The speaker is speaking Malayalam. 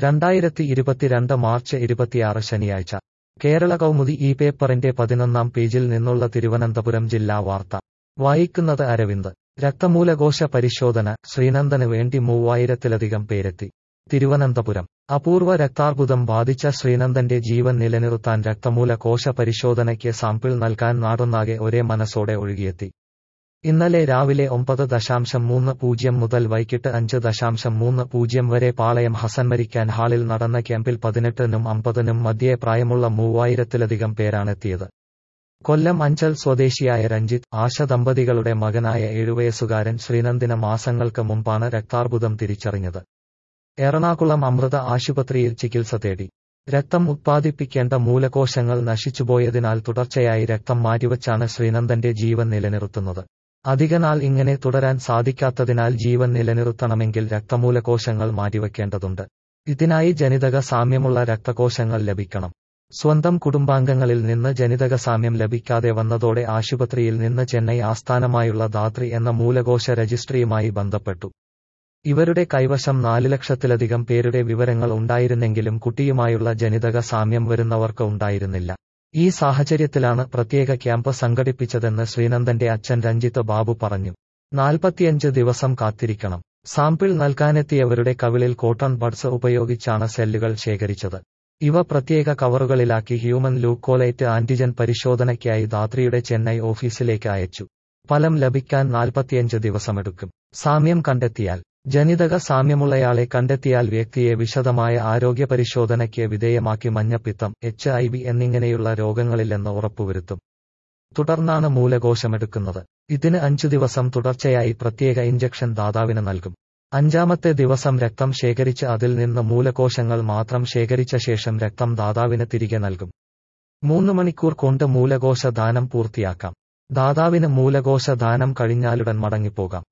രണ്ടായിരത്തി ഇരുപത്തിരണ്ട് മാർച്ച് ഇരുപത്തിയാറ് ശനിയാഴ്ച കേരള കൗമുദി ഈ പേപ്പറിന്റെ പതിനൊന്നാം പേജിൽ നിന്നുള്ള തിരുവനന്തപുരം ജില്ലാ വാർത്ത വായിക്കുന്നത് അരവിന്ദ് രക്തമൂലകോശ പരിശോധന ശ്രീനന്ദന് വേണ്ടി മൂവായിരത്തിലധികം പേരെത്തി തിരുവനന്തപുരം അപൂർവ രക്താർബുദം ബാധിച്ച ശ്രീനന്ദന്റെ ജീവൻ നിലനിർത്താൻ രക്തമൂല കോശ പരിശോധനയ്ക്ക് സാമ്പിൾ നൽകാൻ നാടൊന്നാകെ ഒരേ മനസ്സോടെ ഒഴുകിയെത്തി ഇന്നലെ രാവിലെ ഒമ്പത് ദശാംശം മൂന്ന് പൂജ്യം മുതൽ വൈകിട്ട് അഞ്ച് ദശാംശം മൂന്ന് പൂജ്യം വരെ പാളയം ഹസൻ മരിക്കാൻ ഹാളിൽ നടന്ന ക്യാമ്പിൽ പതിനെട്ടിനും അമ്പതിനും മധ്യേ പ്രായമുള്ള മൂവായിരത്തിലധികം പേരാണെത്തിയത് കൊല്ലം അഞ്ചൽ സ്വദേശിയായ രഞ്ജിത്ത് ആശ ദമ്പതികളുടെ മകനായ ഏഴുവയസ്സുകാരൻ ശ്രീനന്ദിന് മാസങ്ങൾക്ക് മുമ്പാണ് രക്താർബുദം തിരിച്ചറിഞ്ഞത് എറണാകുളം അമൃത ആശുപത്രിയിൽ ചികിത്സ തേടി രക്തം ഉത്പാദിപ്പിക്കേണ്ട മൂലകോശങ്ങൾ നശിച്ചുപോയതിനാൽ തുടർച്ചയായി രക്തം മാറ്റിവച്ചാണ് ശ്രീനന്ദന്റെ ജീവൻ നിലനിർത്തുന്നത് അധികനാൾ ഇങ്ങനെ തുടരാൻ സാധിക്കാത്തതിനാൽ ജീവൻ നിലനിർത്തണമെങ്കിൽ രക്തമൂലകോശങ്ങൾ മാറ്റിവെക്കേണ്ടതുണ്ട് ഇതിനായി ജനിതക സാമ്യമുള്ള രക്തകോശങ്ങൾ ലഭിക്കണം സ്വന്തം കുടുംബാംഗങ്ങളിൽ നിന്ന് ജനിതക സാമ്യം ലഭിക്കാതെ വന്നതോടെ ആശുപത്രിയിൽ നിന്ന് ചെന്നൈ ആസ്ഥാനമായുള്ള ധാത്രി എന്ന മൂലകോശ രജിസ്ട്രിയുമായി ബന്ധപ്പെട്ടു ഇവരുടെ കൈവശം നാല് ലക്ഷത്തിലധികം പേരുടെ വിവരങ്ങൾ ഉണ്ടായിരുന്നെങ്കിലും കുട്ടിയുമായുള്ള ജനിതക സാമ്യം വരുന്നവർക്ക് ഉണ്ടായിരുന്നില്ല ഈ സാഹചര്യത്തിലാണ് പ്രത്യേക ക്യാമ്പ് സംഘടിപ്പിച്ചതെന്ന് ശ്രീനന്ദന്റെ അച്ഛൻ രഞ്ജിത്ത് ബാബു പറഞ്ഞു നാൽപ്പത്തിയഞ്ച് ദിവസം കാത്തിരിക്കണം സാമ്പിൾ നൽകാനെത്തിയവരുടെ കവിളിൽ കോട്ടൺ ബഡ്സ് ഉപയോഗിച്ചാണ് സെല്ലുകൾ ശേഖരിച്ചത് ഇവ പ്രത്യേക കവറുകളിലാക്കി ഹ്യൂമൻ ലൂക്കോലൈറ്റ് ആന്റിജൻ പരിശോധനയ്ക്കായി ധാത്രിയുടെ ചെന്നൈ ഓഫീസിലേക്ക് അയച്ചു ഫലം ലഭിക്കാൻ നാൽപ്പത്തിയഞ്ച് ദിവസമെടുക്കും സാമ്യം കണ്ടെത്തിയാൽ ജനിതക സാമ്യമുള്ളയാളെ കണ്ടെത്തിയാൽ വ്യക്തിയെ വിശദമായ ആരോഗ്യ പരിശോധനയ്ക്ക് വിധേയമാക്കി മഞ്ഞപ്പിത്തം എച്ച് ഐ വി എന്നിങ്ങനെയുള്ള രോഗങ്ങളില്ലെന്ന് ഉറപ്പുവരുത്തും തുടർന്നാണ് മൂലകോശമെടുക്കുന്നത് ഇതിന് അഞ്ചു ദിവസം തുടർച്ചയായി പ്രത്യേക ഇഞ്ചക്ഷൻ ദാതാവിന് നൽകും അഞ്ചാമത്തെ ദിവസം രക്തം ശേഖരിച്ച് അതിൽ നിന്ന് മൂലകോശങ്ങൾ മാത്രം ശേഖരിച്ച ശേഷം രക്തം ദാതാവിന് തിരികെ നൽകും മൂന്ന് മണിക്കൂർ കൊണ്ട് മൂലകോശ ദാനം പൂർത്തിയാക്കാം ദാതാവിന് മൂലകോശ ദാനം കഴിഞ്ഞാലുടൻ മടങ്ങിപ്പോകാം